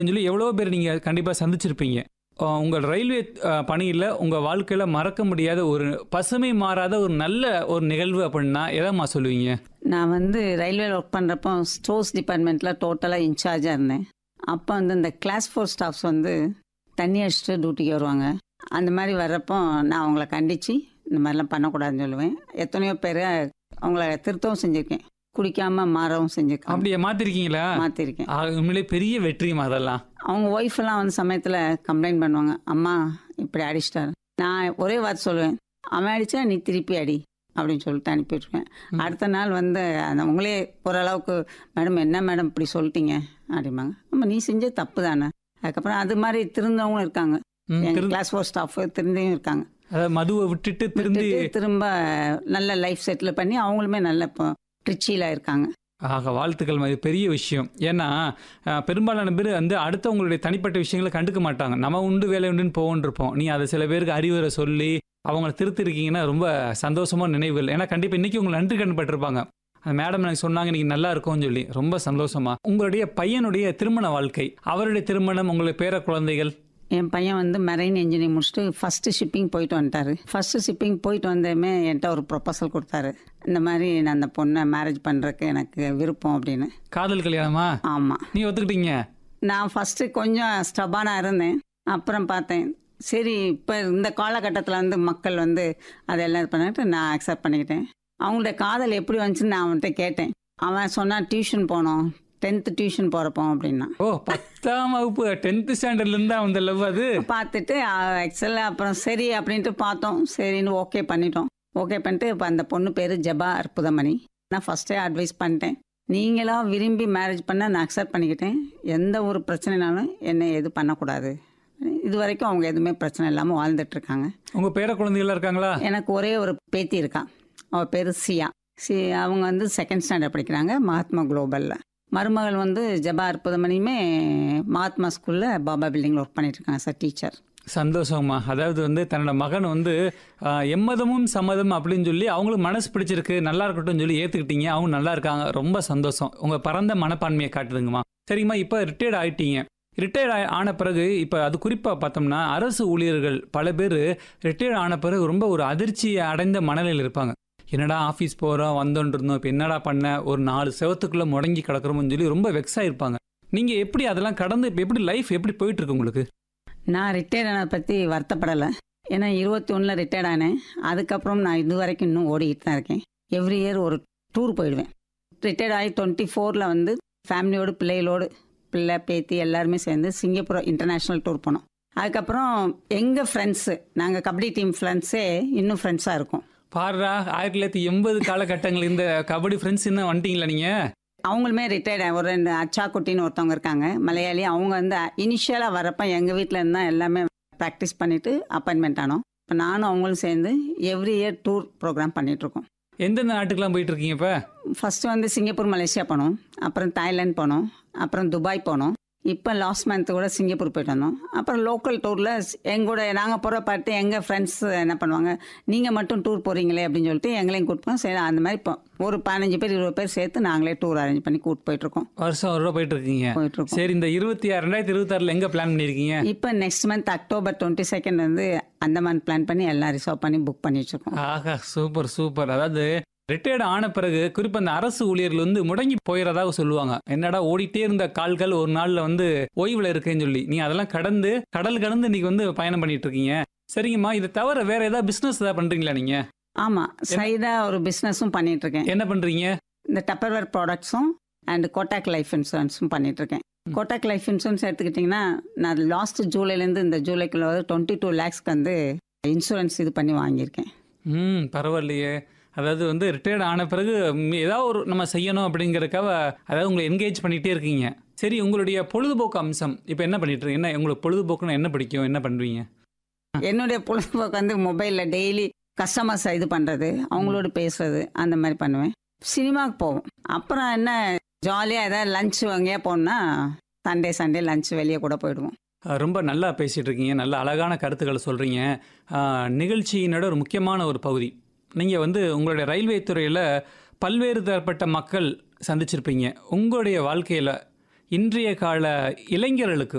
சொல்லி எவ்வளோ பேர் நீங்கள் கண்டிப்பாக சந்திச்சிருப்பீங்க அஹ் உங்கள் ரயில்வே அஹ், பணியில் உங்கள் வாழ்க்கையில் மறக்க முடியாத ஒரு பசுமை மாறாத ஒரு நல்ல ஒரு நிகழ்வு அப்படின்னா எதாம்மா சொல்லுவீங்க நான் வந்து ரயில்வேல ஒர்க் பண்ணுறப்போ ஸ்டோர்ஸ் டிபார்ட்மெண்ட்டில் டோட்டலாக இன்சார்ஜாக இருந்தேன் அப்போ வந்து இந்த கிளாஸ் ஃபோர் ஸ்டாஃப்ஸ் வந்து தண்ணி அடிச்சுட்டு டியூட்டிக்கு வருவாங்க அந்த மாதிரி வர்றப்போ நான் அவங்கள கண்டித்து இந்த மாதிரிலாம் பண்ணக்கூடாதுன்னு சொல்லுவேன் எத்தனையோ பேர் அவங்கள திருத்தவும் செஞ்சுருக்கேன் குடிக்காம மாறவும் செஞ்சுருக்கேன் அப்படியே மாற்றிருக்கீங்களா மாற்றிருக்கேன் உண்மையிலே பெரிய வெற்றிமா அதெல்லாம் அவங்க ஒய்ஃப் எல்லாம் வந்து சமயத்தில் கம்ப்ளைண்ட் பண்ணுவாங்க அம்மா இப்படி அடிச்சிட்டாரு நான் ஒரே வார்த்தை சொல்லுவேன் அவன் அடிச்சா நீ திருப்பி அடி அப்படின்னு சொல்லிட்டு அனுப்பிவிட்ருவேன் ம். அடுத்த நாள் வந்து அந்த உங்களே ஓரளவுக்கு மேடம் என்ன மேடம் இப்படி சொல்லிட்டீங்க அப்படிம்பாங்க ஆமாம் நீ செஞ்ச தப்பு தானே அதுக்கப்புறம் அது மாதிரி திருந்தவங்களும் இருக்காங்க ம், எங்கள் திரு- கிளாஸ் ஃபோர் ஸ்டாஃப் திருந்தியும் இருக்காங்க அதாவது மதுவை விட்டுட்டு திருந்தி விட்டுட்டு திரும்ப நல்ல லைஃப் செட்டில் பண்ணி அவங்களுமே நல்ல இப்போ ட்ரிச்சியில் இருக்காங்க ஆக வாழ்த்துக்கள் இது பெரிய விஷயம் ஏன்னா அஹ், பெரும்பாலான பேர் வந்து அடுத்தவங்களுடைய தனிப்பட்ட விஷயங்களை கண்டுக்க மாட்டாங்க நம்ம உண்டு வேலை உண்டுன்னு போவோன்னு இருப்போம் நீ அதை சில பேருக்கு அறிவுரை சொல்லி அவங்கள திருத்திருக்கீங்கன்னா ரொம்ப சந்தோஷமான நினைவுகள் ஏன்னா கண்டிப்பாக இன்னைக்கு உங்களை நன்றி கண்டுபட்டிருப்பாங்க அந்த மேடம் எனக்கு சொன்னாங்க நீங்க நல்லா இருக்கும்னு சொல்லி ரொம்ப சந்தோஷமா உங்களுடைய பையனுடைய திருமண வாழ்க்கை அவருடைய திருமணம் உங்களுடைய பேர குழந்தைகள் என் பையன் வந்து மெரைன் இன்ஜினியரிங் முடிச்சுட்டு ஃபஸ்ட்டு ஷிப்பிங் போயிட்டு வந்துட்டாரு ஃபஸ்ட்டு ஷிப்பிங் போயிட்டு வந்ததுமே என்கிட்ட ஒரு ப்ரொபோசல் கொடுத்தாரு இந்த மாதிரி நான் அந்த பொண்ணை மேரேஜ் பண்ணுறதுக்கு எனக்கு விருப்பம் அப்படின்னு காதல் கல்யாணமா ஆமாம் நீ ஒத்துக்கிட்டீங்க நான் ஃபஸ்ட்டு கொஞ்சம் ஸ்டபானாக இருந்தேன் அப்புறம் பார்த்தேன் சரி இப்போ இந்த காலகட்டத்தில் வந்து மக்கள் வந்து அதெல்லாம் இது பண்ணிட்டு நான் அக்செப்ட் பண்ணிக்கிட்டேன் அவங்களுடைய காதல் எப்படி வந்துச்சுன்னு நான் அவன்கிட்ட கேட்டேன் அவன் சொன்னான் டியூஷன் போனோம் டென்த்து டியூஷன் போகிறப்போம் அப்படின்னா ஓ பத்தாம் வகுப்பு டென்த் ஸ்டாண்டர்ட்ல இருந்தா அந்த லவ் அது பார்த்துட்டு எக்ஸல் அப்புறம் சரி அப்படின்ட்டு பார்த்தோம் சரின்னு ஓகே பண்ணிட்டோம் ஓகே பண்ணிட்டு இப்போ அந்த பொண்ணு பேர் ஜபா அற்புதமணி நான் ஃபஸ்ட்டே அட்வைஸ் பண்ணிட்டேன் நீங்களா விரும்பி மேரேஜ் பண்ண நான் அக்செப்ட் பண்ணிக்கிட்டேன் எந்த ஒரு பிரச்சனைனாலும் என்னை எது பண்ணக்கூடாது இது வரைக்கும் அவங்க எதுவுமே பிரச்சனை இல்லாமல் வாழ்ந்துட்டு இருக்காங்க உங்க பேர குழந்தைகளா இருக்காங்களா எனக்கு ஒரே ஒரு பேத்தி இருக்கா அவள் பேர் சியா சி அவங்க வந்து செகண்ட் ஸ்டாண்டர்ட் படிக்கிறாங்க மகாத்மா குளோபலில் மருமகள் வந்து ஜபா அற்புதமணியுமே மகாத்மா ஸ்கூலில் பாபா பில்டிங்கில் ஒர்க் பண்ணிட்டு இருக்காங்க சார் டீச்சர் சந்தோஷமா அதாவது வந்து தன்னோட மகன் வந்து ஆஹ், எம்மதமும் சம்மதம் அப்படின்னு சொல்லி அவங்களுக்கு மனசு பிடிச்சிருக்கு நல்லா இருக்கட்டும் சொல்லி ஏத்துக்கிட்டீங்க அவங்க நல்லா இருக்காங்க ரொம்ப சந்தோஷம் உங்க பரந்த மனப்பான்மையை காட்டுதுங்கம்மா சரிங்கம்மா இப்போ ரிட்டையர்ட் ஆயிட்டீங்க ரிட்டையர்ட் ஆன பிறகு இப்போ அது குறிப்பாக பார்த்தோம்னா அரசு ஊழியர்கள் பல பேர் ரிட்டையர்ட் ஆன பிறகு ரொம்ப ஒரு அதிர்ச்சி அடைந்த மனநிலையில் இருப்பாங்க என்னடா ஆஃபீஸ் போகிறோம் வந்தோன்னு இருந்தோம் இப்போ என்னடா பண்ண ஒரு நாலு செவத்துக்குள்ளே முடங்கி கிடக்குறோம்னு சொல்லி ரொம்ப வெக்ஸாக இருப்பாங்க நீங்கள் எப்படி அதெல்லாம் கடந்து இப்போ எப்படி லைஃப் எப்படி போயிட்டு இருக்கு உங்களுக்கு நான் ரிட்டையர்ட் ஆனதை பற்றி வருத்தப்படலை ஏன்னா இருபத்தி ஒன்றில் ரிட்டையர்ட் ஆனேன் அதுக்கப்புறம் நான் இது வரைக்கும் இன்னும் ஓடிக்கிட்டு தான் இருக்கேன் எவ்ரி இயர் ஒரு டூர் போயிடுவேன் ரிட்டையர்ட் ஆகி டுவெண்ட்டி ஃபோரில் வந்து ஃபேமிலியோடு பிள்ளைகளோடு பிள்ளை பேத்தி எல்லாருமே சேர்ந்து சிங்கப்பூர் இன்டர்நேஷ்னல் டூர் போனோம் அதுக்கப்புறம் எங்கள் ஃப்ரெண்ட்ஸு நாங்கள் கபடி டீம் ஃப்ரெண்ட்ஸே இன்னும் ஃப்ரெண்ட்ஸாக இருக்கோம் பாருடா ஆயிரத்தி தொள்ளாயிரத்தி எண்பது காலகட்டங்கள் இந்த கபடி ஃப்ரெண்ட்ஸ் இன்னும் வந்துட்டீங்களா நீங்க அவங்களுமே ரிட்டையர்ட் ஒரு ரெண்டு அச்சாக்குட்டின்னு ஒருத்தவங்க இருக்காங்க மலையாளி அவங்க வந்து இனிஷியலாக வரப்ப எங்கள் வீட்டில் இருந்தால் எல்லாமே ப்ராக்டிஸ் பண்ணிவிட்டு அப்பாயின்மெண்ட் ஆனோம் இப்போ நானும் அவங்களும் சேர்ந்து எவ்ரி இயர் டூர் ப்ரோக்ராம் பண்ணிகிட்ருக்கோம் எந்தெந்த நாட்டுக்கெல்லாம் போயிட்டு இருக்கீங்க இப்ப ஃபஸ்ட்டு வந்து சிங்கப்பூர் மலேசியா போனோம் அப்புறம் தாய்லாந்து போனோம் அப்புறம் துபாய் போனோம் இப்போ லாஸ்ட் மந்த் கூட சிங்கப்பூர் போயிட்டு வந்தோம் அப்புறம் லோக்கல் டூரில் எங்கூட நாங்கள் போகிற பார்த்து எங்கள் ஃப்ரெண்ட்ஸ் என்ன பண்ணுவாங்க நீங்கள் மட்டும் டூர் போகிறீங்களே அப்படின்னு சொல்லிட்டு எங்களையும் கூப்பிட்டோம் சரி அந்த மாதிரி இப்போ ஒரு பதினஞ்சு பேர் இருபது பேர் சேர்த்து நாங்களே டூர் அரேஞ்ச் பண்ணி கூப்பிட்டு போயிட்டுருக்கோம் வருஷம் ஒரு ரூபா போயிட்டு இருக்கீங்க போயிட்டுருக்கோம் சரி இந்த இருபத்தி ஆறு ரெண்டாயிரத்தி இருபத்தி ஆறுல எங்க பிளான் பண்ணிருக்கீங்க இப்போ next month October twenty second வந்து அந்தமான் பிளான் பண்ணி எல்லாம் ரிசர்வ் பண்ணி புக் பண்ணி வச்சிருக்கோம் ஆஹா சூப்பர் சூப்பர் அதாவது ரிட்டையர்ட் ஆன பிறகு குறிப்பா அந்த அரசு ஊழியர்கள் வந்து முடங்கி போயிறதாக சொல்லுவாங்க என்னடா ஓடிட்டே இருந்த கால்கள் ஒரு நாள்ல வந்து ஓய்வுல இருக்கேன்னு சொல்லி நீ அதெல்லாம் கடந்து கடல் கடந்து இன்னைக்கு வந்து பயணம் பண்ணிட்டு இருக்கீங்க சரிங்கம்மா இதை தவிர வேற ஏதாவது பிசினஸ் ஏதாவது பண்றீங்களா நீங்க ஆமாம் சைடாக ஒரு பிஸ்னஸும் பண்ணிட்டு இருக்கேன் என்ன பண்றீங்க இந்த டப்பர்வேர் ப்ராடக்ட்ஸும் அண்ட் கோட்டாக் லைஃப் இன்சூரன்ஸும் பண்ணிட்டு இருக்கேன் ம். கோட்டாக் லைஃப் இன்சூரன்ஸ் எடுத்துக்கிட்டிங்கன்னா நான் லாஸ்ட் ஜூலைலேருந்து இந்த ஜூலைக்குள்ள வந்து டுவெண்ட்டி டூ லேக்ஸ்க்கு வந்து இன்சூரன்ஸ் இது பண்ணி வாங்கியிருக்கேன் ம் பரவாயில்லையே அதாவது வந்து ரிட்டையர்ட் ஆன பிறகு ம், ஏதாவது ஒரு நம்ம செய்யணும் அப்படிங்கறதுக்காக அதாவது உங்களை என்கேஜ் பண்ணிட்டே இருக்கீங்க சரி உங்களுடைய பொழுதுபோக்கு அம்சம் இப்போ என்ன பண்ணிட்டு இருக்கீங்க என்ன உங்களுக்கு பொழுதுபோக்குன்னு என்ன பிடிக்கும் என்ன பண்ணுவீங்க என்னுடைய பொழுதுபோக்கு வந்து மொபைலில் டெய்லி கஸ்டமர்ஸ் இது பண்ணுறது அவங்களோட பேசுறது அந்த மாதிரி பண்ணுவேன் சினிமாவுக்கு போவோம் அப்புறம் என்ன ஜாலியாக ஏதாவது லஞ்ச் வாங்கியா போனோம்னா சண்டே சண்டே லஞ்ச் வெளியே கூட போயிடுவோம் அஹ், ரொம்ப நல்லா பேசிட்டு இருக்கீங்க நல்ல அழகான கருத்துக்களை சொல்றீங்க அஹ், நிகழ்ச்சியினோட ஒரு முக்கியமான ஒரு பகுதி நீங்க வந்து உங்களுடைய ரயில்வே துறையில பல்வேறு தரப்பட்ட மக்கள் சந்திச்சிருப்பீங்க உங்களுடைய வாழ்க்கையில இன்றைய கால இளைஞர்களுக்கு